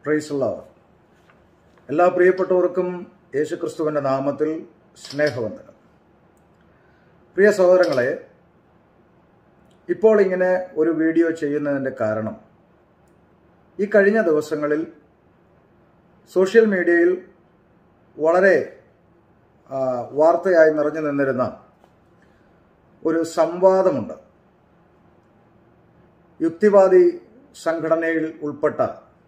പ്രൈസുള്ള എല്ലാ പ്രിയപ്പെട്ടവർക്കും യേശുക്രിസ്തുവിൻ്റെ നാമത്തിൽ സ്നേഹവന്ദനം പ്രിയ സഹോദരങ്ങളെ ഇപ്പോൾ ഇങ്ങനെ ഒരു വീഡിയോ ചെയ്യുന്നതിൻ്റെ കാരണം ഈ കഴിഞ്ഞ ദിവസങ്ങളിൽ സോഷ്യൽ മീഡിയയിൽ വളരെ ആ, വാർത്തയായി നിറഞ്ഞു നിന്നിരുന്ന ഒരു സംവാദമുണ്ട് യുക്തിവാദി സംഘടനയിൽ ഉൾപ്പെട്ട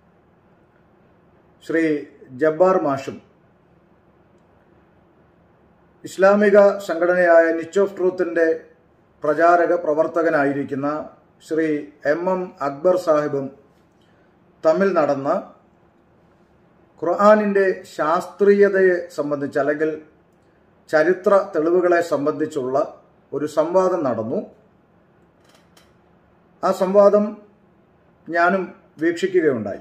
ശ്രീ ജബ്ബാർ മാഷും ഇസ്ലാമിക സംഘടനയായ നിച്ച് ഓഫ് ട്രൂത്തിൻ്റെ പ്രചാരക പ്രവർത്തകനായിരിക്കുന്ന ശ്രീ എം എം അക്ബർ സാഹിബും തമ്മിൽ നടന്ന ഖുർആാനിൻ്റെ ശാസ്ത്രീയതയെ സംബന്ധിച്ച് അല്ലെങ്കിൽ ചരിത്ര തെളിവുകളെ സംബന്ധിച്ചുള്ള ഒരു സംവാദം നടന്നു ആ സംവാദം ഞാനും വീക്ഷിക്കുകയുണ്ടായി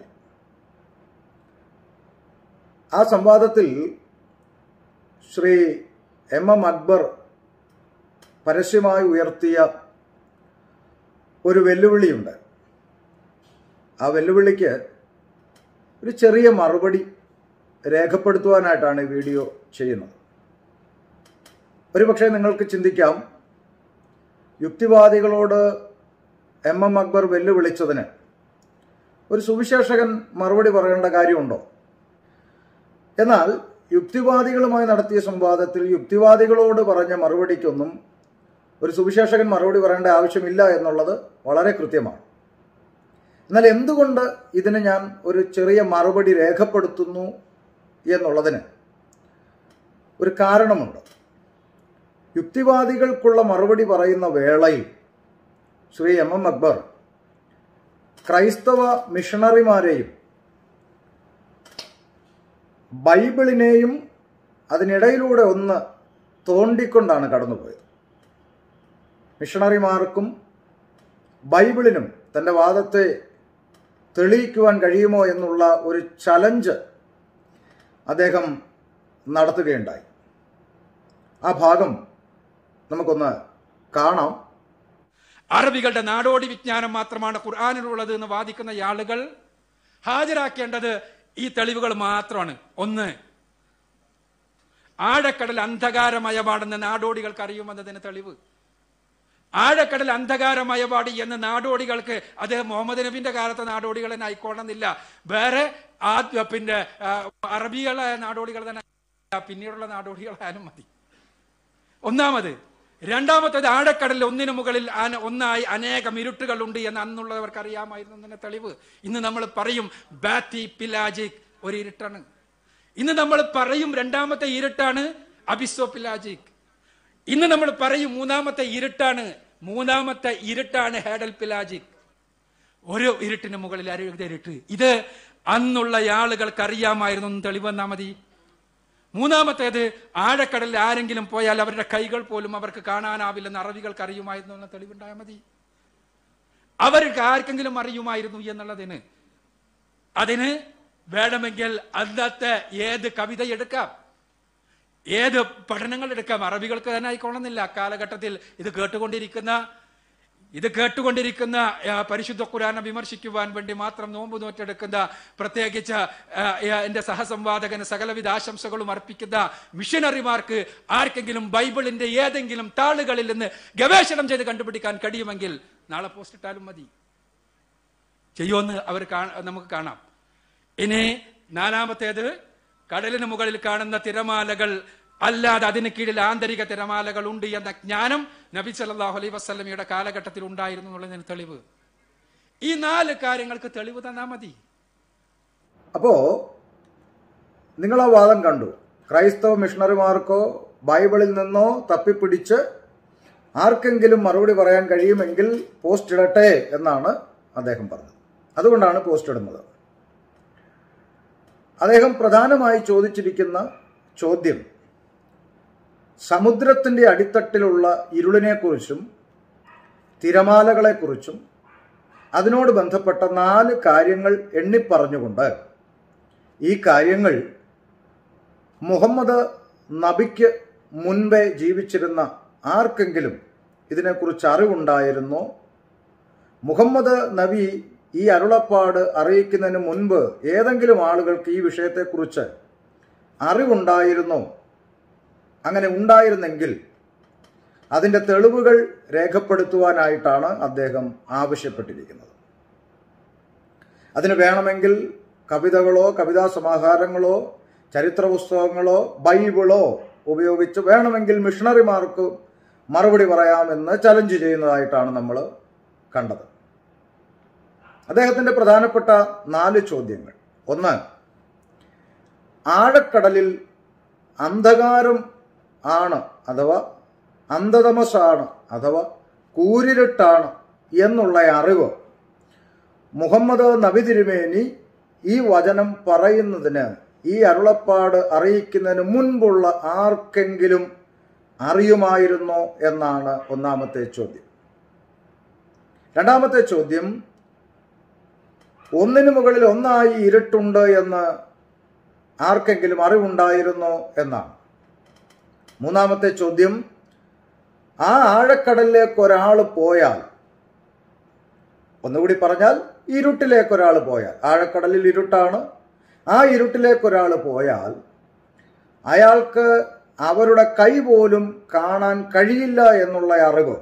ആ സംവാദത്തിൽ ശ്രീ എം എം അക്ബർ പരസ്യമായി ഉയർത്തിയ ഒരു വെല്ലുവിളിയുണ്ട് ആ വെല്ലുവിളിക്ക് ഒരു ചെറിയ മറുപടി രേഖപ്പെടുത്തുവാനായിട്ടാണ് ഈ വീഡിയോ ചെയ്യുന്നത് ഒരുപക്ഷെ നിങ്ങൾക്ക് ചിന്തിക്കാം യുക്തിവാദികളോട് എം എം അക്ബർ വെല്ലുവിളിച്ചതിന് ഒരു സുവിശേഷകൻ മറുപടി പറയേണ്ട കാര്യമുണ്ടോ എന്നാൽ യുക്തിവാദികളുമായി നടത്തിയ സംവാദത്തിൽ യുക്തിവാദികളോട് പറഞ്ഞ മറുപടിക്കൊന്നും ഒരു സുവിശേഷകൻ മറുപടി പറയേണ്ട ആവശ്യമില്ല എന്നുള്ളത് വളരെ കൃത്യമാണ് എന്നാൽ എന്തുകൊണ്ട് ഇതിന് ഞാൻ ഒരു ചെറിയ മറുപടി രേഖപ്പെടുത്തുന്നു എന്നുള്ളതിന് ഒരു കാരണമുണ്ട് യുക്തിവാദികൾക്കുള്ള മറുപടി പറയുന്ന വേളയിൽ ശ്രീ എം എം അക്ബർ ക്രൈസ്തവ മിഷണറിമാരെയും ബൈബിളിനെയും അതിനിടയിലൂടെ ഒന്ന് തോണ്ടിക്കൊണ്ടാണ് കടന്നുപോയത് മിഷണറിമാർക്കും ബൈബിളിനും തൻ്റെ വാദത്തെ തെളിയിക്കുവാൻ കഴിയുമോ എന്നുള്ള ഒരു ചലഞ്ച് അദ്ദേഹം നടത്തുകയുണ്ടായി ആ ഭാഗം നമുക്കൊന്ന് കാണാം അറബികളുടെ നാടോടി വിജ്ഞാനം മാത്രമാണ് ഖുർആാനിലുള്ളത് എന്ന് വാദിക്കുന്ന ആളുകൾ ഹാജരാക്കേണ്ടത് ഈ തെളിവുകൾ മാത്രമാണ് ഒന്ന് ആഴക്കടൽ അന്ധകാരമയപാടെന്ന് നാടോടികൾക്ക് അറിയുമെന്നതിന് തെളിവ് ആഴക്കടൽ അന്ധകാരമയപാടി എന്ന് നാടോടികൾക്ക് അത് മുഹമ്മദ് നബിന്റെ കാലത്തെ നാടോടികൾ തന്നെ ആയിക്കോണമെന്നില്ല വേറെ ആദ്യ പിന്നെ ആ, അറബികളായ നാടോടികൾ തന്നെ പിന്നീടുള്ള നാടോടികളായാലും മതി ഒന്നാമത് രണ്ടാമത്തത് ആഴക്കടലിൽ ഒന്നിനു മുകളിൽ അന- ഒന്നായി അനേകം ഇരുട്ടുകൾ ഉണ്ട് എന്ന് അന്നുള്ളവർക്ക് അറിയാമായിരുന്നു എന്നതിന്റെ തെളിവ് ഇന്ന് നമ്മൾ പറയും ബാത്തി പിലാജിക് ഒരു ഇരുട്ടാണ് ഇന്ന് നമ്മൾ പറയും രണ്ടാമത്തെ ഇരുട്ടാണ് അബിസോ പിലാജിക് ഇന്ന് നമ്മൾ പറയും മൂന്നാമത്തെ ഇരുട്ടാണ് മൂന്നാമത്തെ ഇരുട്ടാണ് ഹേഡൽ പിലാജിക് ഒരു ഇരുട്ടിന് മുകളിൽ അരുവിത ഇരുട്ട് ഇത് അന്നുള്ള ആളുകൾക്ക് അറിയാമായിരുന്നു എന്ന് തെളിവ് വന്നാൽ മതി മൂന്നാമത്തേത് ആഴക്കടലിൽ ആരെങ്കിലും പോയാൽ അവരുടെ കൈകൾ പോലും അവർക്ക് കാണാനാവില്ലെന്ന് അറബികൾക്ക് അറിയുമായിരുന്നു എന്ന തെളിവുണ്ടായാൽ മതി അവർക്ക് ആർക്കെങ്കിലും അറിയുമായിരുന്നു എന്നുള്ളതിന് അതിന് വേണമെങ്കിൽ അന്നത്തെ ഏത് കവിത എടുക്കാം ഏത് പഠനങ്ങൾ എടുക്കാം അറബികൾക്ക് തന്നെ ആയിക്കൊള്ളുന്നില്ല അക്കാലഘട്ടത്തിൽ ഇത് കേട്ടുകൊണ്ടിരിക്കുന്ന ഇത് കേട്ടുകൊണ്ടിരിക്കുന്ന ആ, പരിശുദ്ധ ഖുരാനെ വിമർശിക്കുവാൻ വേണ്ടി മാത്രം നോമ്പ് നോറ്റെടുക്കുന്ന പ്രത്യേകിച്ച് ആ, ആ, എന്റെ സഹസംവാദകന് സകലവിധ ആശംസകളും അർപ്പിക്കുന്ന മിഷനറിമാർക്ക് ആർക്കെങ്കിലും ബൈബിളിന്റെ ഏതെങ്കിലും താളുകളിൽ നിന്ന് ഗവേഷണം ചെയ്ത് കണ്ടുപിടിക്കാൻ കഴിയുമെങ്കിൽ നാളെ പോസ്റ്റ് ഇട്ടാലും മതി ചെയ്യുമെന്ന് അവർ കാ- നമുക്ക് കാണാം ഇനി നാലാമത്തേത് കടലിന് മുകളിൽ കാണുന്ന തിരമാലകൾ അല്ലാതെ അതിന് കീഴിൽ ആന്തരിക തിരമാലകൾ ഉണ്ട് എന്ന ജ്ഞാനം നബി സല്ലല്ലാഹു അലൈഹി വസല്ലമയുടെ കാലഘട്ടത്തിൽ ഉണ്ടായിരുന്നു എന്നുള്ളതിന് തെളിവ് ഈ നാല് കാര്യങ്ങൾക്ക് തെളിവ് തന്നാൽ മതി അപ്പോ നിങ്ങൾ ആ വാദം കണ്ടു ക്രൈസ്തവ മിഷണറിമാർക്കോ ബൈബിളിൽ നിന്നോ തപ്പിപ്പിടിച്ച് ആർക്കെങ്കിലും മറുപടി പറയാൻ കഴിയുമെങ്കിൽ പോസ്റ്റ് ഇടട്ടെ എന്നാണ് അദ്ദേഹം പറഞ്ഞത് അതുകൊണ്ടാണ് പോസ്റ്റ് ഇടുന്നത് അദ്ദേഹം പ്രധാനമായി ചോദിച്ചിരിക്കുന്ന ചോദ്യം സമുദ്രത്തിന്റെ അടിത്തട്ടിലുള്ള ഇരുളിനെക്കുറിച്ചും തിരമാലകളെക്കുറിച്ചും അതിനോട് ബന്ധപ്പെട്ട നാല് കാര്യങ്ങൾ എണ്ണിപ്പറഞ്ഞുകൊണ്ട് ഈ കാര്യങ്ങൾ മുഹമ്മദ് നബിക്ക് മുൻപേ ജീവിച്ചിരുന്ന ആർക്കെങ്കിലും ഇതിനെക്കുറിച്ച് അറിവുണ്ടായിരുന്നോ മുഹമ്മദ് നബി ഈ അരുളപ്പാട് അറിയിക്കുന്നതിന് മുൻപ് ഏതെങ്കിലും ആളുകൾക്ക് ഈ വിഷയത്തെക്കുറിച്ച് അറിവുണ്ടായിരുന്നോ അങ്ങനെ ഉണ്ടായിരുന്നെങ്കിൽ അതിൻ്റെ തെളിവുകൾ രേഖപ്പെടുത്തുവാനായിട്ടാണ് അദ്ദേഹം ആവശ്യപ്പെട്ടിരിക്കുന്നത് അതിന് വേണമെങ്കിൽ കവിതകളോ കവിതാ സമാഹാരങ്ങളോ ചരിത്ര പുസ്തകങ്ങളോ ബൈബിളോ ഉപയോഗിച്ച് വേണമെങ്കിൽ മിഷണറിമാർക്ക് മറുപടി പറയാമെന്ന് ചലഞ്ച് ചെയ്യുന്നതായിട്ടാണ് നമ്മൾ കണ്ടത് അദ്ദേഹത്തിന്റെ പ്രധാനപ്പെട്ട നാല് ചോദ്യങ്ങൾ ഒന്ന് ആഴക്കടലിൽ അന്ധകാരം ആണ് അഥവാ അന്ധതമസാണ് അഥവാ കൂരിരുട്ടാണ് എന്നുള്ള അറിവ് മുഹമ്മദ് നബി തിരുമേനി ഈ വചനം പറയുന്നതിന് ഈ അരുളപ്പാട് അറിയിക്കുന്നതിന് മുൻപുള്ള ആർക്കെങ്കിലും അറിയുമായിരുന്നോ എന്നാണ് ഒന്നാമത്തെ ചോദ്യം രണ്ടാമത്തെ ചോദ്യം ഒന്നിനു മുകളിൽ ഒന്നായി ഇരുട്ടുണ്ട് എന്ന് ആർക്കെങ്കിലും അറിവുണ്ടായിരുന്നോ എന്നാണ് മൂന്നാമത്തെ ചോദ്യം ആ ആഴക്കടലിലേക്ക് ഒരാൾ പോയാൽ ഒന്നുകൂടി പറഞ്ഞാൽ ഇരുട്ടിലേക്ക് ഒരാൾ പോയാൽ ആഴക്കടലിൽ ഇരുട്ടാണ് ആ ഇരുട്ടിലേക്ക് ഒരാൾ പോയാൽ അയാൾക്ക് അവരുടെ കൈ പോലും കാണാൻ കഴിയില്ല എന്നുള്ള അറിവ്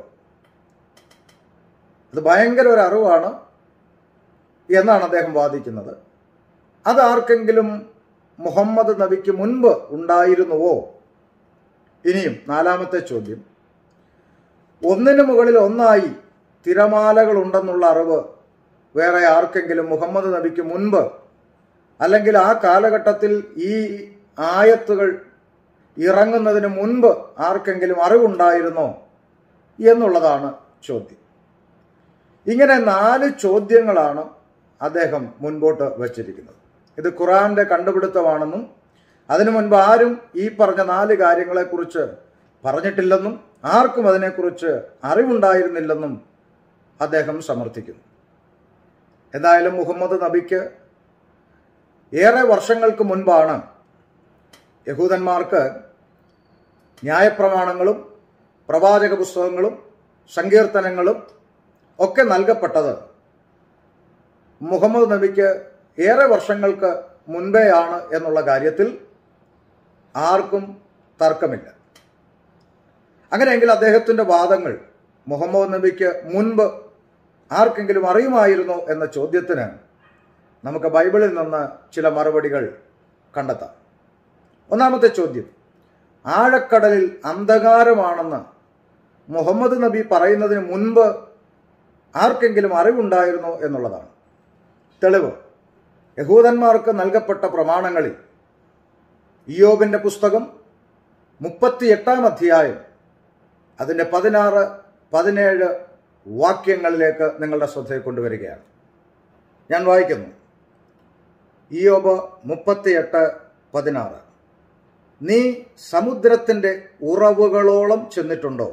അത് ഭയങ്കര ഒരു അറിവാണ് എന്നാണ് അദ്ദേഹം വാദിക്കുന്നത് അത് ആർക്കെങ്കിലും മുഹമ്മദ് നബിക്ക് മുൻപ് ഉണ്ടായിരുന്നുവോ ഇനിയും നാലാമത്തെ ചോദ്യം ഒന്നിനു മുകളിൽ ഒന്നായി തിരമാലകൾ ഉണ്ടെന്നുള്ള അറിവ് വേറെ ആർക്കെങ്കിലും മുഹമ്മദ് നബിക്ക് മുൻപ് അല്ലെങ്കിൽ ആ കാലഘട്ടത്തിൽ ഈ ആയത്തുകൾ ഇറങ്ങുന്നതിന് മുൻപ് ആർക്കെങ്കിലും അറിവുണ്ടായിരുന്നോ എന്നുള്ളതാണ് ചോദ്യം ഇങ്ങനെ നാല് ചോദ്യങ്ങളാണ് അദ്ദേഹം മുൻപോട്ട് വച്ചിരിക്കുന്നത് ഇത് ഖുറാന്റെ കണ്ടുപിടുത്തമാണെന്നും അതിനു മുൻപ് ആരും ഈ പറഞ്ഞ നാല് കാര്യങ്ങളെക്കുറിച്ച് പറഞ്ഞിട്ടില്ലെന്നും ആർക്കും അതിനെക്കുറിച്ച് അറിവുണ്ടായിരുന്നില്ലെന്നും അദ്ദേഹം സമർത്ഥിക്കുന്നു എന്തായാലും മുഹമ്മദ് നബിക്ക് ഏറെ വർഷങ്ങൾക്ക് മുൻപാണ് യഹൂദന്മാർക്ക് ന്യായപ്രമാണങ്ങളും പ്രവാചക പുസ്തകങ്ങളും സങ്കീർത്തനങ്ങളും ഒക്കെ നൽകപ്പെട്ടത് മുഹമ്മദ് നബിക്ക് ഏറെ വർഷങ്ങൾക്ക് മുൻപേയാണ് എന്നുള്ള കാര്യത്തിൽ ആർക്കും തർക്കമില്ല അങ്ങനെയെങ്കിൽ അദ്ദേഹത്തിന്റെ വാദങ്ങൾ മുഹമ്മദ് നബിക്ക് മുൻപ് ആർക്കെങ്കിലും അറിയുമായിരുന്നോ എന്ന ചോദ്യത്തിന് നമുക്ക് ബൈബിളിൽ നിന്ന് ചില മറുപടികൾ കണ്ടെത്താം ഒന്നാമത്തെ ചോദ്യം ആഴക്കടലിൽ അന്ധകാരമാണെന്ന് മുഹമ്മദ് നബി പറയുന്നതിന് മുൻപ് ആർക്കെങ്കിലും അറിവുണ്ടായിരുന്നോ എന്നുള്ളതാണ് തെളിവ് യഹൂദന്മാർക്ക് നൽകപ്പെട്ട പ്രമാണങ്ങളിൽ ഇയോബിന്റെ പുസ്തകം മുപ്പത്തിയെട്ടാം അധ്യായം അതിൻ്റെ പതിനാറ് പതിനേഴ് വാക്യങ്ങളിലേക്ക് നിങ്ങളുടെ ശ്രദ്ധയെ കൊണ്ടുവരികയാണ് ഞാൻ വായിക്കുന്നു ഇയോബ് മുപ്പത്തിയെട്ട് പതിനാറ് നീ സമുദ്രത്തിൻ്റെ ഉറവുകളോളം ചെന്നിട്ടുണ്ടോ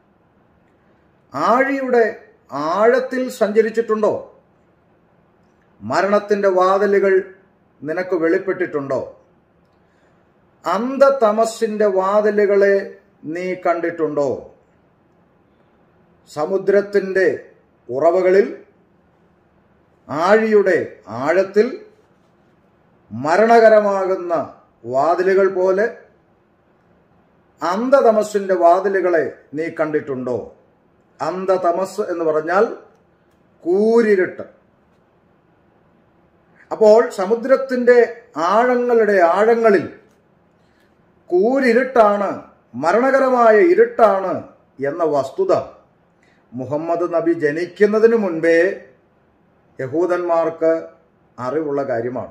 ആഴിയുടെ ആഴത്തിൽ സഞ്ചരിച്ചിട്ടുണ്ടോ മരണത്തിന്റെ വാതിലുകൾ നിനക്ക് വെളിപ്പെട്ടിട്ടുണ്ടോ അന്ധതമസിന്റെ വാതിലുകളെ നീ കണ്ടിട്ടുണ്ടോ സമുദ്രത്തിന്റെ ഉറവുകളിൽ ആഴിയുടെ ആഴത്തിൽ മരണകരമാകുന്ന വാതിലുകൾ പോലെ അന്ധതമസിന്റെ വാതിലുകളെ നീ കണ്ടിട്ടുണ്ടോ അന്ധതമസ് എന്ന് പറഞ്ഞാൽ കൂരിരുട്ട് അപ്പോൾ സമുദ്രത്തിന്റെ ആഴങ്ങളുടെ ആഴങ്ങളിൽ കൂരിരുട്ടാണ് മരണകരമായ ഇരുട്ടാണ് എന്ന വസ്തുത മുഹമ്മദ് നബി ജനിക്കുന്നതിന് മുൻപേ യഹൂദന്മാർക്ക് അറിവുള്ള കാര്യമാണ്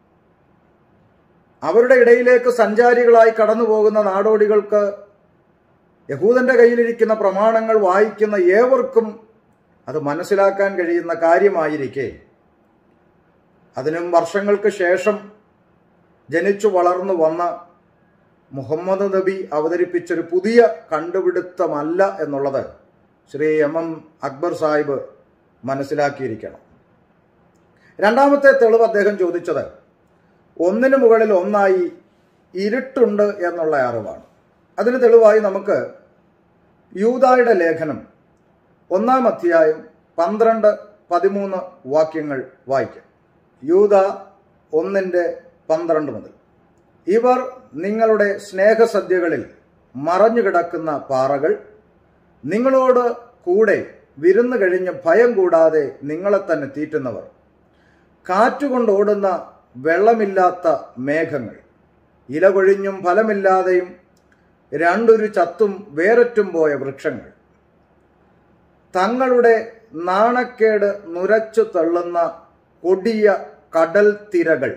അവരുടെ ഇടയിലേക്ക് സഞ്ചാരികളായി കടന്നു പോകുന്ന നാടോടികൾക്ക് യഹൂദന്റെ കയ്യിലിരിക്കുന്ന പ്രമാണങ്ങൾ വായിക്കുന്ന ഏവർക്കും അത് മനസ്സിലാക്കാൻ കഴിയുന്ന കാര്യമായിരിക്കെ അതിനും വർഷങ്ങൾക്ക് ശേഷം ജനിച്ചു വളർന്നു വന്ന മുഹമ്മദ് നബി അവതരിപ്പിച്ചൊരു പുതിയ കണ്ടുപിടുത്തമല്ല എന്നുള്ളത് ശ്രീ എം എം അക്ബർ സാഹിബ് മനസ്സിലാക്കിയിരിക്കണം രണ്ടാമത്തെ തെളിവ് അദ്ദേഹം ചോദിച്ചത് ഒന്നിനു മുകളിൽ ഒന്നായി ഇരുട്ടുണ്ട് എന്നുള്ള അറിവാണ് അതിന് തെളിവായി നമുക്ക് യൂതായുടെ ലേഖനം ഒന്നാം അധ്യായം പന്ത്രണ്ട് പതിമൂന്ന് വാക്യങ്ങൾ വായിക്കാം യൂത ഒന്നിൻ്റെ പന്ത്രണ്ട് മുതൽ ഇവർ നിങ്ങളുടെ സ്നേഹസദ്യകളിൽ മറഞ്ഞു കിടക്കുന്ന പാറകൾ നിങ്ങളോട് കൂടെ വിരുന്ന് കഴിഞ്ഞ് ഭയം കൂടാതെ നിങ്ങളെ തന്നെ തീറ്റുന്നവർ കാറ്റുകൊണ്ടോടുന്ന വെള്ളമില്ലാത്ത മേഘങ്ങൾ ഇല കൊഴിഞ്ഞും ഫലമില്ലാതെയും രണ്ടൊരു ചത്തും വേററ്റും പോയ വൃക്ഷങ്ങൾ തങ്ങളുടെ നാണക്കേട് നുരച്ചു തള്ളുന്ന കൊടിയ കടൽ തിരകൾ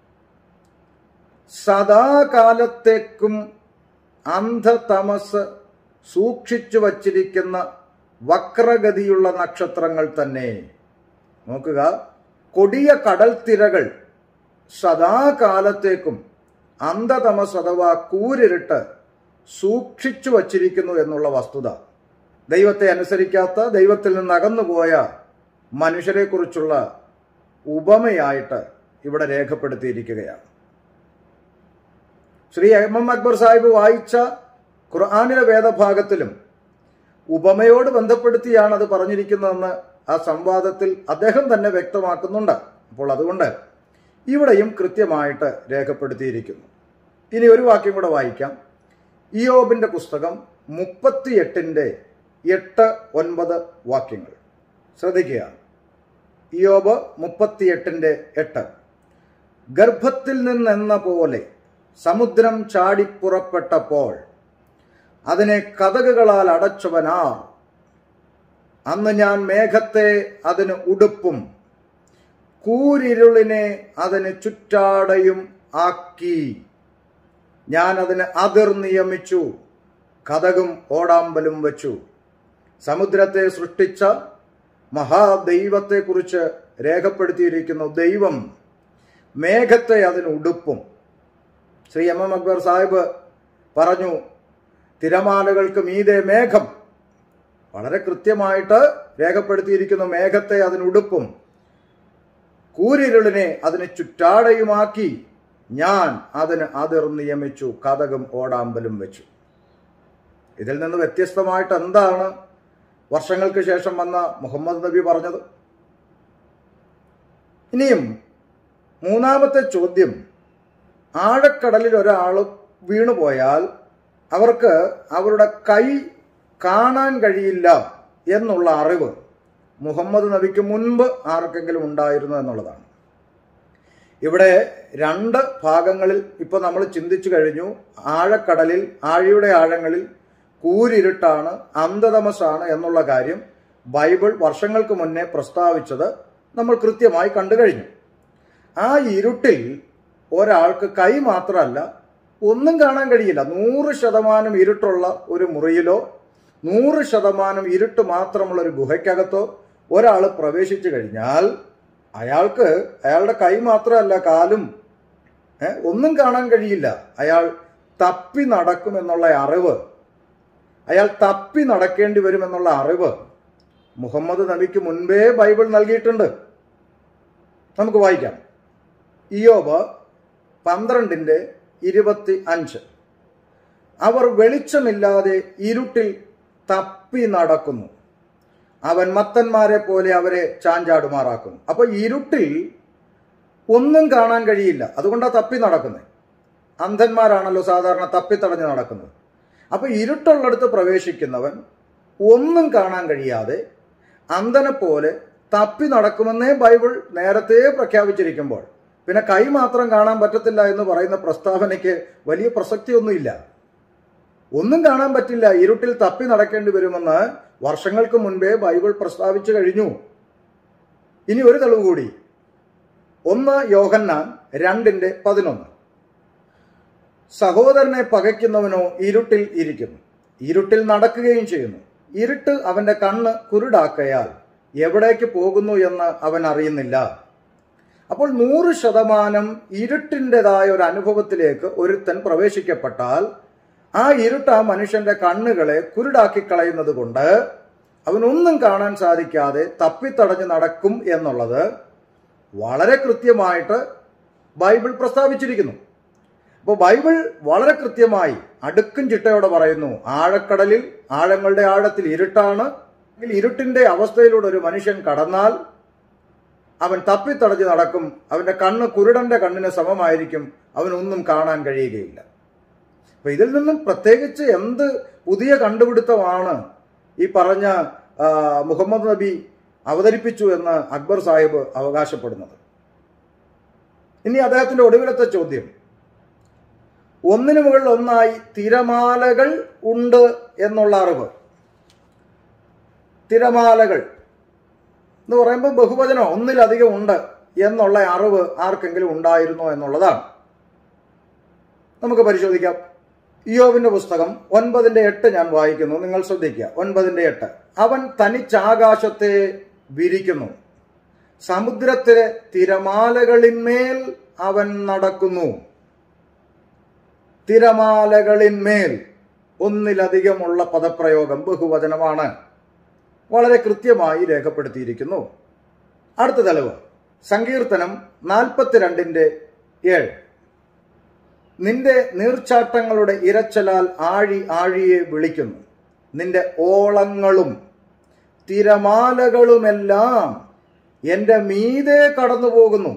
സദാകാലത്തേക്കും അന്ധതമസ് സൂക്ഷിച്ചു വച്ചിരിക്കുന്ന വക്രഗതിയുള്ള നക്ഷത്രങ്ങൾ തന്നെ നോക്കുക കൊടിയ കടൽ തിരകൾ സദാകാലത്തേക്കും അന്ധതമസ് അഥവാ കൂരിരുട്ട് സൂക്ഷിച്ചു വച്ചിരിക്കുന്നു എന്നുള്ള വസ്തുത ദൈവത്തെ അനുസരിക്കാത്ത ദൈവത്തിൽ നിന്ന് അകന്നുപോയ മനുഷ്യരെക്കുറിച്ചുള്ള ഉപമയായിട്ട് ഇവിടെ രേഖപ്പെടുത്തിയിരിക്കുകയാണ് ശ്രീ എം എം അക്ബർ സാഹിബ് വായിച്ച ഖുർആാനിലെ വേദഭാഗത്തിലും ഉപമയോട് ബന്ധപ്പെടുത്തിയാണ് അത് പറഞ്ഞിരിക്കുന്നതെന്ന് ആ സംവാദത്തിൽ അദ്ദേഹം തന്നെ വ്യക്തമാക്കുന്നുണ്ട് അപ്പോൾ അതുകൊണ്ട് ഇവിടെയും കൃത്യമായിട്ട് രേഖപ്പെടുത്തിയിരിക്കുന്നു ഇനി ഒരു വാക്യം കൂടെ വായിക്കാം ഇയോബിന്റെ പുസ്തകം മുപ്പത്തിയെട്ടിൻ്റെ എട്ട് ഒൻപത് വാക്യങ്ങൾ ശ്രദ്ധിക്കുക ഇയോബ് മുപ്പത്തിയെട്ടിൻ്റെ എട്ട് ഗർഭത്തിൽ നിന്നെന്ന പോലെ സമുദ്രം ചാടിപ്പുറപ്പെട്ടപ്പോൾ അതിനെ കഥകുകളാൽ അടച്ചവനാർ അന്ന് ഞാൻ മേഘത്തെ അതിന് ഉടുപ്പും കൂരിരുളിനെ അതിന് ചുറ്റാടയും ആക്കി ഞാൻ അതിന് അതിർ നിയമിച്ചു കഥകും ഓടാമ്പലും വച്ചു സമുദ്രത്തെ സൃഷ്ടിച്ച മഹാദൈവത്തെക്കുറിച്ച് രേഖപ്പെടുത്തിയിരിക്കുന്നു ദൈവം മേഘത്തെ അതിന് ഉടുപ്പും ശ്രീ എം എം അക്ബർ സാഹിബ് പറഞ്ഞു തിരമാലകൾക്ക് മീതെ മേഘം വളരെ കൃത്യമായിട്ട് രേഖപ്പെടുത്തിയിരിക്കുന്നു മേഘത്തെ അതിന് ഉടുപ്പും കൂരിരുളിനെ അതിന് ചുറ്റാടയുമാക്കി ഞാൻ അതിന് അതിർ നിയമിച്ചു കഥകും ഓടാമ്പലും വെച്ചു ഇതിൽ നിന്ന് വ്യത്യസ്തമായിട്ട് എന്താണ് വർഷങ്ങൾക്ക് ശേഷം വന്ന മുഹമ്മദ് നബി പറഞ്ഞത് ഇനിയും മൂന്നാമത്തെ ചോദ്യം ആഴക്കടലിൽ ഒരാൾ വീണുപോയാൽ അവർക്ക് അവരുടെ കൈ കാണാൻ കഴിയില്ല എന്നുള്ള അറിവ് മുഹമ്മദ് നബിക്ക് മുൻപ് ആർക്കെങ്കിലും ഉണ്ടായിരുന്നു എന്നുള്ളതാണ് ഇവിടെ രണ്ട് ഭാഗങ്ങളിൽ ഇപ്പോൾ നമ്മൾ ചിന്തിച്ചു കഴിഞ്ഞു ആഴക്കടലിൽ ആഴിയുടെ ആഴങ്ങളിൽ കൂരിരുട്ടാണ് അന്ധതമസാണ് എന്നുള്ള കാര്യം ബൈബിൾ വർഷങ്ങൾക്ക് മുന്നേ പ്രസ്താവിച്ചത് നമ്മൾ കൃത്യമായി കണ്ടു കഴിഞ്ഞു ആ ഇരുട്ടിൽ ഒരാൾക്ക് കൈ മാത്രമല്ല ഒന്നും കാണാൻ കഴിയില്ല നൂറ് ശതമാനം ഇരുട്ടുള്ള ഒരു മുറിയിലോ നൂറ് ശതമാനം ഇരുട്ട് മാത്രമുള്ള ഒരു ഗുഹയ്ക്കകത്തോ ഒരാൾ പ്രവേശിച്ചു കഴിഞ്ഞാൽ അയാൾക്ക് അയാളുടെ കൈ മാത്രമല്ല കാലും ഏ, ഒന്നും കാണാൻ കഴിയില്ല അയാൾ തപ്പി നടക്കും എന്നുള്ള അറിവ് അയാൾ തപ്പി നടക്കേണ്ടി വരുമെന്നുള്ള അറിവ് മുഹമ്മദ് നബിക്ക് മുൻപേ ബൈബിൾ നൽകിയിട്ടുണ്ട് നമുക്ക് വായിക്കാം ഇയോബ് പന്ത്രണ്ടിൻ്റെ ഇരുപത്തി അഞ്ച് അവർ വെളിച്ചമില്ലാതെ ഇരുട്ടിൽ തപ്പി നടക്കുന്നു അവൻ മത്തന്മാരെ പോലെ അവരെ ചാഞ്ചാടുമാറാക്കുന്നു അപ്പൊ ഇരുട്ടിൽ ഒന്നും കാണാൻ കഴിയില്ല അതുകൊണ്ടാണ് തപ്പി നടക്കുന്നത് അന്ധന്മാരാണല്ലോ സാധാരണ തപ്പിത്തടഞ്ഞ് നടക്കുന്നത് അപ്പൊ ഇരുട്ടുള്ളിടത്ത് പ്രവേശിക്കുന്നവൻ ഒന്നും കാണാൻ കഴിയാതെ അന്ധനെ പോലെ തപ്പി നടക്കുമെന്നേ ബൈബിൾ നേരത്തെ പ്രഖ്യാപിച്ചിരിക്കുമ്പോൾ പിന്നെ കൈ മാത്രം കാണാൻ പറ്റത്തില്ല എന്ന് പറയുന്ന പ്രസ്താവനയ്ക്ക് വലിയ പ്രസക്തിയൊന്നുമില്ല ഒന്നും കാണാൻ പറ്റില്ല ഇരുട്ടിൽ തപ്പി നടക്കേണ്ടി വരുമെന്ന് വർഷങ്ങൾക്ക് മുൻപേ ബൈബിൾ പ്രസ്താവിച്ചു കഴിഞ്ഞു ഇനി ഒരു തെളിവ് കൂടി ഒന്ന് യോഹന്നാൻ രണ്ടിന്റെ പതിനൊന്ന് സഹോദരനെ പകയ്ക്കുന്നവനോ ഇരുട്ടിൽ ഇരിക്കുന്നു ഇരുട്ടിൽ നടക്കുകയും ചെയ്യുന്നു ഇരുട്ട് അവന്റെ കണ്ണ് കുരുടാക്കയാൽ എവിടേക്ക് പോകുന്നു എന്ന് അവൻ അറിയുന്നില്ല അപ്പോൾ നൂറ് ശതമാനം ഇരുട്ടിൻ്റെതായ ഒരു അനുഭവത്തിലേക്ക് ഒരുത്തൻ പ്രവേശിക്കപ്പെട്ടാൽ ആ ഇരുട്ട് ആ മനുഷ്യന്റെ കണ്ണുകളെ കുരുടാക്കി കളയുന്നത് കൊണ്ട് അവനൊന്നും കാണാൻ സാധിക്കാതെ തപ്പിത്തടഞ്ഞ് നടക്കും എന്നുള്ളത് വളരെ കൃത്യമായിട്ട് ബൈബിൾ പ്രസ്താവിച്ചിരിക്കുന്നു അപ്പോൾ ബൈബിൾ വളരെ കൃത്യമായി അടുക്കും ചിട്ടയോടെ പറയുന്നു ആഴക്കടലിൽ ആഴങ്ങളുടെ ആഴത്തിൽ ഇരുട്ടാണ് എങ്കിൽ ഇരുട്ടിന്റെ അവസ്ഥയിലൂടെ ഒരു മനുഷ്യൻ കടന്നാൽ അവൻ തപ്പിത്തടഞ്ഞ് നടക്കും അവന്റെ കണ്ണ് കുരുടന്റെ കണ്ണിന് സമമായിരിക്കും അവനൊന്നും കാണാൻ കഴിയുകയില്ല അപ്പൊ ഇതിൽ നിന്നും പ്രത്യേകിച്ച് എന്ത് പുതിയ കണ്ടുപിടുത്തമാണ് ഈ പറഞ്ഞ ആ, മുഹമ്മദ് നബി അവതരിപ്പിച്ചു എന്ന് അക്ബർ സാഹിബ് അവകാശപ്പെടുന്നത് ഇനി അദ്ദേഹത്തിന്റെ ഒടുവിലത്തെ ചോദ്യം ഒന്നിനു മുകളിൽ ഒന്നായി തിരമാലകൾ ഉണ്ട് എന്നുള്ള അറിവ് തിരമാലകൾ എന്ന് പറയുമ്പോൾ ബഹുവചനം ഒന്നിലധികം ഉണ്ട് എന്നുള്ള അറിവ് ആർക്കെങ്കിലും ഉണ്ടായിരുന്നോ എന്നുള്ളതാണ് നമുക്ക് പരിശോധിക്കാം ഇയോബിന്റെ പുസ്തകം ഒൻപതിന്റെ എട്ട് ഞാൻ വായിക്കുന്നു നിങ്ങൾ ശ്രദ്ധിക്കുക ഒൻപതിന്റെ എട്ട് അവൻ തനിച്ചാകാശത്തെ വിരിക്കുന്നു സമുദ്രത്തിലെ തിരമാലകളിന്മേൽ അവൻ നടക്കുന്നു തിരമാലകളിന്മേൽ ഒന്നിലധികമുള്ള പദപ്രയോഗം ബഹുവചനമാണ് വളരെ കൃത്യമായി രേഖപ്പെടുത്തിയിരിക്കുന്നു അടുത്ത തെളിവ് സങ്കീർത്തനം നാൽപ്പത്തിരണ്ടിന്റെ ഏഴ് നിന്റെ നീർച്ചാട്ടങ്ങളുടെ ഇരച്ചലാൽ ആഴി ആഴിയെ വിളിക്കുന്നു നിന്റെ ഓളങ്ങളും തിരമാലകളുമെല്ലാം എന്റെ മീതെ കടന്നു പോകുന്നു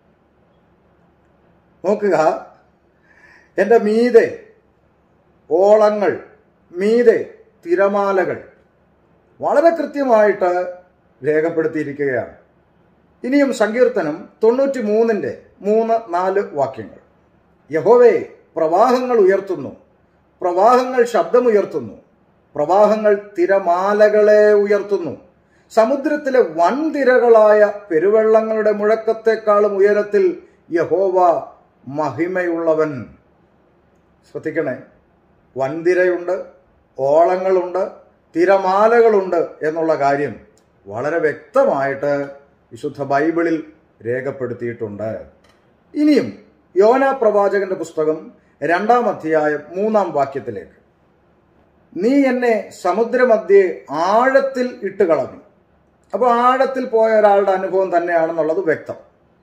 നോക്കുക എന്റെ മീതെ ഓളങ്ങൾ മീതെ തിരമാലകൾ വളരെ കൃത്യമായിട്ട് രേഖപ്പെടുത്തിയിരിക്കുകയാണ് ഇനിയും സങ്കീർത്തനം തൊണ്ണൂറ്റി മൂന്നിന്റെ മൂന്ന് നാല് വാക്യങ്ങൾ യഹോവേ പ്രവാഹങ്ങൾ ഉയർത്തുന്നു പ്രവാഹങ്ങൾ ശബ്ദമുയർത്തുന്നു പ്രവാഹങ്ങൾ തിരമാലകളെ ഉയർത്തുന്നു സമുദ്രത്തിലെ വൻതിരകളായ പെരുവെള്ളങ്ങളുടെ മുഴക്കത്തെക്കാളും ഉയരത്തിൽ യഹോവ മഹിമയുള്ളവൻ ശ്രദ്ധിക്കണേ വൻതിരയുണ്ട് ഓളങ്ങളുണ്ട് തിരമാലകളുണ്ട് എന്നുള്ള കാര്യം വളരെ വ്യക്തമായിട്ട് വിശുദ്ധ ബൈബിളിൽ രേഖപ്പെടുത്തിയിട്ടുണ്ട് ഇനിയും യോന പ്രവാചകന്റെ പുസ്തകം രണ്ടാം അധ്യായം മൂന്നാം വാക്യത്തിലേക്ക് നീ എന്നെ സമുദ്രമധ്യേ ആഴത്തിൽ ഇട്ട് കളഞ്ഞു അപ്പോൾ ആഴത്തിൽ പോയ ഒരാളുടെ അനുഭവം തന്നെയാണെന്നുള്ളത് വ്യക്തം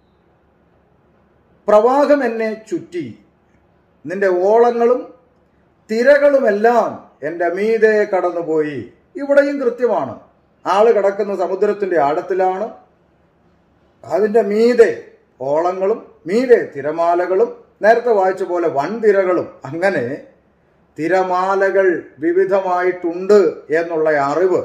പ്രവാഹം എന്നെ ചുറ്റി നിന്റെ ഓളങ്ങളും തിരകളുമെല്ലാം എൻ്റെ മീതെ കടന്നുപോയി ഇവിടെയും കൃത്യമാണ് ആള് കിടക്കുന്ന സമുദ്രത്തിന്റെ ആഴത്തിലാണ് അതിന്റെ മീതെ ഓളങ്ങളും മീതെ തിരമാലകളും നേരത്തെ വായിച്ച പോലെ വൻതിരകളും അങ്ങനെ തിരമാലകൾ വിവിധമായിട്ടുണ്ട് എന്നുള്ള അറിവ്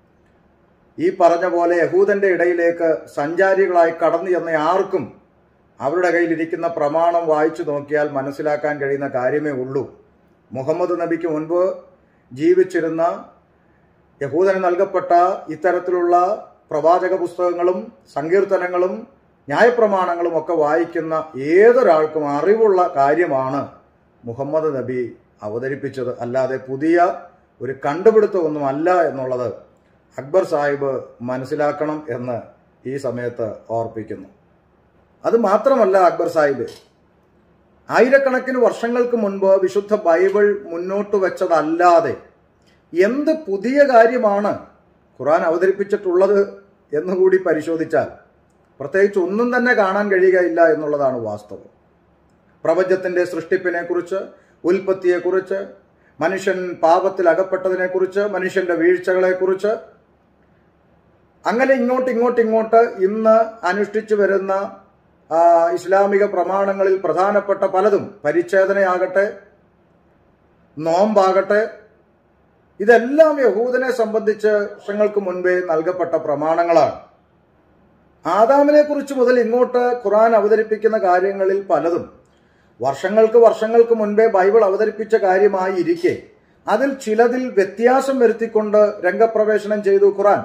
ഈ പറഞ്ഞ പോലെ യഹൂദന്റെ ഇടയിലേക്ക് സഞ്ചാരികളായി കടന്നു ചെന്ന ആർക്കും അവരുടെ കയ്യിലിരിക്കുന്ന പ്രമാണം വായിച്ചു നോക്കിയാൽ മനസ്സിലാക്കാൻ കഴിയുന്ന കാര്യമേ ഉള്ളൂ മുഹമ്മദ് നബിക്ക് മുൻപ് ജീവിച്ചിരുന്ന യഹൂദന് നൽകപ്പെട്ട ഇത്തരത്തിലുള്ള പ്രവാചക പുസ്തകങ്ങളും സങ്കീർത്തനങ്ങളും ന്യായപ്രമാണങ്ങളും ഒക്കെ വായിക്കുന്ന ഏതൊരാൾക്കും അറിവുള്ള കാര്യമാണ് മുഹമ്മദ് നബി അവതരിപ്പിച്ചത് അല്ലാതെ പുതിയ ഒരു കണ്ടുപിടുത്തമൊന്നുമല്ല എന്നുള്ളത് അക്ബർ സാഹിബ് മനസ്സിലാക്കണം എന്ന് ഈ സമയത്ത് ഓർപ്പിക്കുന്നു അത് മാത്രമല്ല അക്ബർ സാഹിബ് ആയിരക്കണക്കിന് വർഷങ്ങൾക്ക് മുൻപ് വിശുദ്ധ ബൈബിൾ മുന്നോട്ട് വെച്ചതല്ലാതെ എന്ത് പുതിയ കാര്യമാണ് ഖുറാൻ അവതരിപ്പിച്ചിട്ടുള്ളത് എന്നുകൂടി പരിശോധിച്ചാൽ പ്രത്യേകിച്ച് ഒന്നും തന്നെ കാണാൻ കഴിയുകയില്ല എന്നുള്ളതാണ് വാസ്തവം പ്രപഞ്ചത്തിന്റെ സൃഷ്ടിപ്പിനെ കുറിച്ച് ഉൽപ്പത്തിയെക്കുറിച്ച് മനുഷ്യൻ പാപത്തിൽ അകപ്പെട്ടതിനെക്കുറിച്ച് മനുഷ്യന്റെ വീഴ്ചകളെക്കുറിച്ച് അങ്ങനെ ഇങ്ങോട്ട് ഇങ്ങോട്ട് ഇങ്ങോട്ട് ഇന്ന് അനുഷ്ഠിച്ചു വരുന്ന ആ, ഇസ്ലാമിക പ്രമാണങ്ങളിൽ പ്രധാനപ്പെട്ട പലതും പരിച്ഛേദനയാകട്ടെ നോമ്പാകട്ടെ ഇതെല്ലാം യഹൂദനെ സംബന്ധിച്ച് വർഷങ്ങൾക്ക് മുൻപേ നൽകപ്പെട്ട പ്രമാണങ്ങളാണ് ആദാമിനെ കുറിച്ച് മുതൽ ഇങ്ങോട്ട് ഖുറാൻ അവതരിപ്പിക്കുന്ന കാര്യങ്ങളിൽ പലതും വർഷങ്ങൾക്ക് വർഷങ്ങൾക്ക് മുൻപേ ബൈബിൾ അവതരിപ്പിച്ച കാര്യമായി ഇരിക്കെ അതിൽ ചിലതിൽ വ്യത്യാസം വരുത്തിക്കൊണ്ട് രംഗപ്രവേശനം ചെയ്തു ഖുറാൻ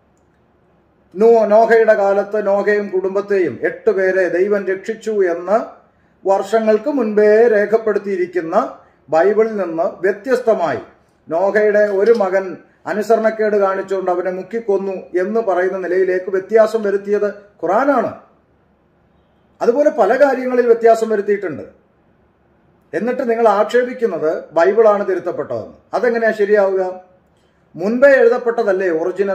നോ നോഹയുടെ കാലത്ത് നോഹയും കുടുംബത്തെയും എട്ട് പേരെ ദൈവം രക്ഷിച്ചു എന്ന് വർഷങ്ങൾക്ക് മുൻപേ രേഖപ്പെടുത്തിയിരിക്കുന്ന ബൈബിളിൽ നിന്ന് വ്യത്യസ്തമായി നോഹയുടെ ഒരു മകൻ അനുസരണക്കേട് കാണിച്ചുകൊണ്ട് അവനെ മുക്കിക്കൊന്നു എന്ന് പറയുന്ന നിലയിലേക്ക് വ്യത്യാസം വരുത്തിയത് ഖുറാനാണ് അതുപോലെ പല കാര്യങ്ങളിൽ വ്യത്യാസം വരുത്തിയിട്ടുണ്ട് എന്നിട്ട് നിങ്ങൾ ആക്ഷേപിക്കുന്നത് ബൈബിളാണ് തിരുത്തപ്പെട്ടതെന്ന് അതെങ്ങനെയാ ശരിയാവുക മുൻപേ എഴുതപ്പെട്ടതല്ലേ ഒറിജിനൽ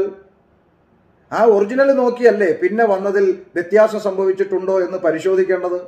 ആ ഒറിജിനൽ നോക്കിയല്ലേ പിന്നെ വന്നതിൽ വ്യത്യാസം സംഭവിച്ചിട്ടുണ്ടോ എന്ന് പരിശോധിക്കേണ്ടത്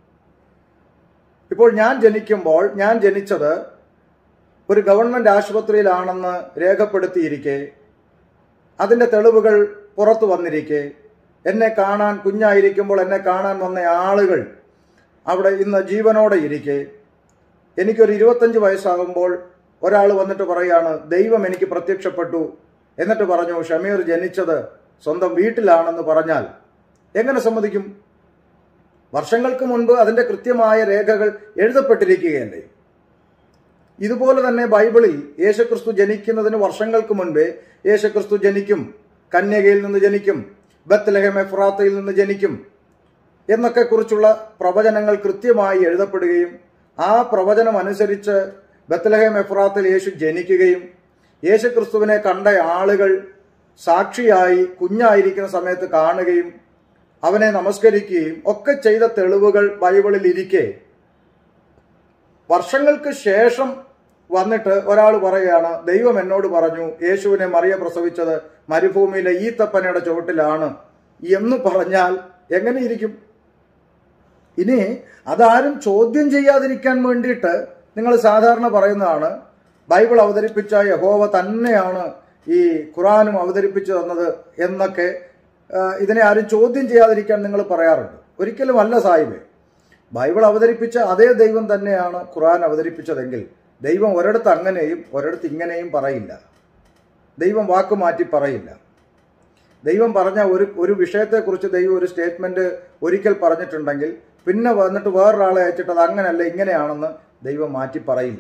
ഇപ്പോൾ ഞാൻ ജനിക്കുമ്പോൾ ഞാൻ ജനിച്ചത് ഒരു ഗവൺമെന്റ് ആശുപത്രിയിലാണെന്ന് രേഖപ്പെടുത്തിയിരിക്കെ അതിന്റെ തെളിവുകൾ പുറത്തു വന്നിരിക്കെ എന്നെ കാണാൻ കുഞ്ഞായിരിക്കുമ്പോൾ എന്നെ കാണാൻ വന്ന ആളുകൾ അവിടെ ഇന്ന് ജീവനോടെ ഇരിക്കെ എനിക്കൊരു ഇരുപത്തഞ്ച് വയസ്സാകുമ്പോൾ ഒരാൾ വന്നിട്ട് പറയാണ് ദൈവം എനിക്ക് പ്രത്യക്ഷപ്പെട്ടു എന്നിട്ട് പറഞ്ഞു ഷമീർ ജനിച്ചത് സ്വന്തം വീട്ടിലാണെന്ന് പറഞ്ഞാൽ എങ്ങനെ സമ്മതിക്കും വർഷങ്ങൾക്ക് മുൻപ് അതിന്റെ കൃത്യമായ രേഖകൾ എഴുതപ്പെട്ടിരിക്കുകയല്ലേ ഇതുപോലെ തന്നെ ബൈബിളിൽ യേശുക്രിസ്തു ജനിക്കുന്നതിന് വർഷങ്ങൾക്ക് മുൻപേ യേശുക്രിസ്തു ജനിക്കും കന്യകയിൽ നിന്ന് ജനിക്കും ബത്ലഹം എഫ്രാത്തയിൽ നിന്ന് ജനിക്കും എന്നൊക്കെ കുറിച്ചുള്ള പ്രവചനങ്ങൾ കൃത്യമായി എഴുതപ്പെടുകയും ആ പ്രവചനം അനുസരിച്ച് ബത്ലഹം എഫ്രാത്തിൽ യേശു ജനിക്കുകയും യേശുക്രിസ്തുവിനെ കണ്ട ആളുകൾ സാക്ഷിയായി കുഞ്ഞായിരിക്കുന്ന സമയത്ത് കാണുകയും അവനെ നമസ്കരിക്കുകയും ഒക്കെ ചെയ്ത തെളിവുകൾ ബൈബിളിൽ ഇരിക്കെ വർഷങ്ങൾക്ക് ശേഷം വന്നിട്ട് ഒരാൾ പറയുകയാണ് ദൈവം എന്നോട് പറഞ്ഞു യേശുവിനെ മറിയ പ്രസവിച്ചത് മരുഭൂമിയിലെ ഈത്തപ്പനയുടെ ചുവട്ടിലാണ് എന്ന് പറഞ്ഞാൽ എങ്ങനെ ഇരിക്കും ഇനി അതാരും ചോദ്യം ചെയ്യാതിരിക്കാൻ വേണ്ടിയിട്ട് നിങ്ങൾ സാധാരണ പറയുന്നതാണ് ബൈബിൾ അവതരിപ്പിച്ച യഹോവ തന്നെയാണ് ഈ ഖുറാനും അവതരിപ്പിച്ചു തന്നത് എന്നൊക്കെ ആ, ഇതിനെ ആരും ചോദ്യം ചെയ്യാതിരിക്കാൻ നിങ്ങൾ പറയാറുണ്ട് ഒരിക്കലും അല്ല സാഹിബേ ബൈബിൾ അവതരിപ്പിച്ച അതേ ദൈവം തന്നെയാണ് ഖുറാൻ അവതരിപ്പിച്ചതെങ്കിൽ ദൈവം ഒരിടത്ത് അങ്ങനെയും ഒരിടത്ത് ഇങ്ങനെയും പറയില്ല ദൈവം വാക്ക് മാറ്റി പറയില്ല ദൈവം പറഞ്ഞ ഒരു ഒരു വിഷയത്തെക്കുറിച്ച് ദൈവം ഒരു സ്റ്റേറ്റ്മെന്റ് ഒരിക്കൽ പറഞ്ഞിട്ടുണ്ടെങ്കിൽ പിന്നെ വന്നിട്ട് വേറൊരാളെ അയച്ചിട്ട് അത് അങ്ങനെയല്ല ഇങ്ങനെയാണെന്ന് ദൈവം മാറ്റി പറയില്ല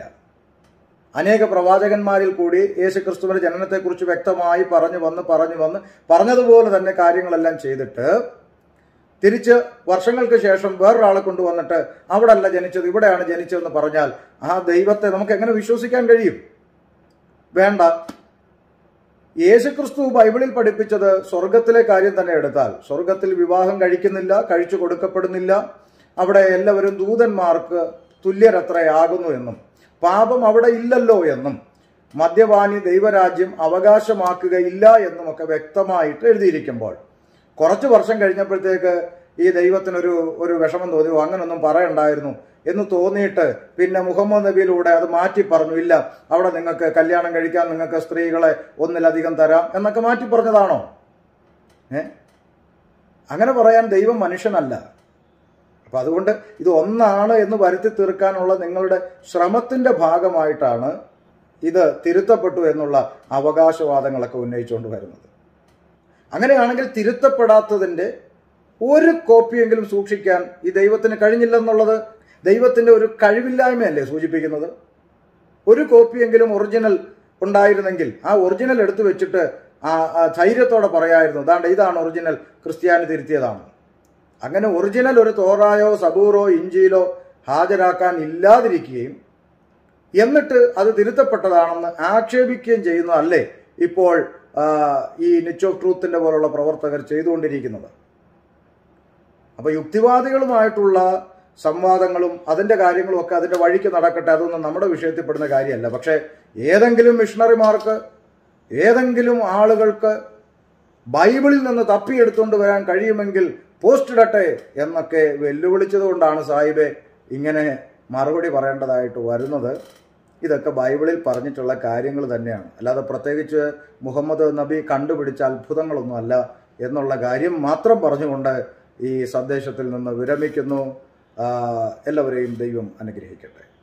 അനേക പ്രവാചകന്മാരിൽ കൂടി യേശുക്രിസ്തുവിന്റെ ജനനത്തെക്കുറിച്ച് വ്യക്തമായി പറഞ്ഞു വന്ന് പറഞ്ഞു വന്ന് പറഞ്ഞതുപോലെ തന്നെ കാര്യങ്ങളെല്ലാം ചെയ്തിട്ട് തിരിച്ച് വർഷങ്ങൾക്ക് ശേഷം വേറൊരാളെ കൊണ്ടുവന്നിട്ട് അവിടെ അല്ല ജനിച്ചത് ഇവിടെയാണ് ജനിച്ചതെന്ന് പറഞ്ഞാൽ ആ ദൈവത്തെ നമുക്ക് എങ്ങനെ വിശ്വസിക്കാൻ കഴിയും വേണ്ട യേശുക്രിസ്തു ബൈബിളിൽ പഠിപ്പിച്ചത് സ്വർഗത്തിലെ കാര്യം തന്നെ എടുത്താൽ സ്വർഗത്തിൽ വിവാഹം കഴിക്കുന്നില്ല കഴിച്ചു കൊടുക്കപ്പെടുന്നില്ല അവിടെ എല്ലാവരും ദൂതന്മാർക്ക് തുല്യരത്രയാകുന്നു എന്നും പാപം അവിടെ ഇല്ലല്ലോ എന്നും മദ്യപാനി ദൈവരാജ്യം അവകാശമാക്കുകയില്ല എന്നും ഒക്കെ വ്യക്തമായിട്ട് എഴുതിയിരിക്കുമ്പോൾ കുറച്ച് വർഷം കഴിഞ്ഞപ്പോഴത്തേക്ക് ഈ ദൈവത്തിനൊരു ഒരു വിഷമം തോന്നി "ഓ, അങ്ങനൊന്നും പറയണ്ടായിരുന്നു എന്ന് തോന്നിയിട്ട് പിന്നെ മുഹമ്മദ് നബിയിലൂടെ അത് മാറ്റി പറഞ്ഞു ഇല്ല അവിടെ നിങ്ങൾക്ക് കല്യാണം കഴിക്കാൻ നിങ്ങൾക്ക് സ്ത്രീകളെ ഒന്നിലധികം തരാം എന്നൊക്കെ മാറ്റി പറഞ്ഞതാണോ ഏ അങ്ങനെ പറയാൻ ദൈവം മനുഷ്യനല്ല അപ്പൊ അതുകൊണ്ട് ഇത് ഒന്നാണ് എന്ന് വരുത്തി തീർക്കാനുള്ള നിങ്ങളുടെ ശ്രമത്തിന്റെ ഭാഗമായിട്ടാണ് ഇത് തിരുത്തപ്പെട്ടു എന്നുള്ള അവകാശവാദങ്ങളൊക്കെ ഉന്നയിച്ചുകൊണ്ട് വരുന്നത് അങ്ങനെയാണെങ്കിൽ തിരുത്തപ്പെടാത്തതിന്റെ ഒരു കോപ്പിയെങ്കിലും സൂക്ഷിക്കാൻ ഈ ദൈവത്തിന് കഴിഞ്ഞില്ലെന്നുള്ളത് ദൈവത്തിന്റെ ഒരു കഴിവില്ലായ്മയല്ലേ സൂചിപ്പിക്കുന്നത് ഒരു കോപ്പിയെങ്കിലും ഒറിജിനൽ ഉണ്ടായിരുന്നെങ്കിൽ ആ ഒറിജിനൽ എടുത്തു വെച്ചിട്ട് ആ ആ ധൈര്യത്തോടെ പറയായിരുന്നു ദാണ്ട് ഇതാണ് ഒറിജിനൽ ക്രിസ്ത്യാനി തിരുത്തിയതാണ് അങ്ങനെ ഒറിജിനൽ ഒരു തോറായോ സബൂറോ ഇഞ്ചിയിലോ ഹാജരാക്കാൻ ഇല്ലാതിരിക്കുകയും എന്നിട്ട് അത് തിരുത്തപ്പെട്ടതാണെന്ന് ആക്ഷേപിക്കുകയും ചെയ്യുന്നതല്ലേ ഇപ്പോൾ ആ, ഈ നിച്ച് ഓഫ് ട്രൂത്തിന്റെ പോലുള്ള പ്രവർത്തകർ ചെയ്തുകൊണ്ടിരിക്കുന്നത് അപ്പൊ യുക്തിവാദികളുമായിട്ടുള്ള സംവാദങ്ങളും അതിന്റെ കാര്യങ്ങളും ഒക്കെ അതിന്റെ വഴിക്ക് നടക്കട്ടെ അതൊന്നും നമ്മുടെ വിഷയത്തിൽ പെടുന്ന കാര്യമല്ല പക്ഷേ ഏതെങ്കിലും മിഷണറിമാർക്ക് ഏതെങ്കിലും ആളുകൾക്ക് ബൈബിളിൽ നിന്ന് തപ്പിയെടുത്തുകൊണ്ട് വരാൻ കഴിയുമെങ്കിൽ പോസ്റ്റ് ഇടട്ടെ എന്നൊക്കെ വെല്ലുവിളിച്ചത് കൊണ്ടാണ് സാഹിബെ ഇങ്ങനെ മറുപടി പറയേണ്ടതായിട്ട് വരുന്നത് ഇതൊക്കെ ബൈബിളിൽ പറഞ്ഞിട്ടുള്ള കാര്യങ്ങൾ തന്നെയാണ് അല്ലാതെ പ്രത്യേകിച്ച് മുഹമ്മദ് നബി കണ്ടുപിടിച്ച അത്ഭുതങ്ങളൊന്നും അല്ല എന്നുള്ള കാര്യം മാത്രം പറഞ്ഞുകൊണ്ട് ഈ സന്ദേശത്തിൽ നിന്ന് വിരമിക്കുന്നു ആ, എല്ലാവരെയും ദൈവം അനുഗ്രഹിക്കട്ടെ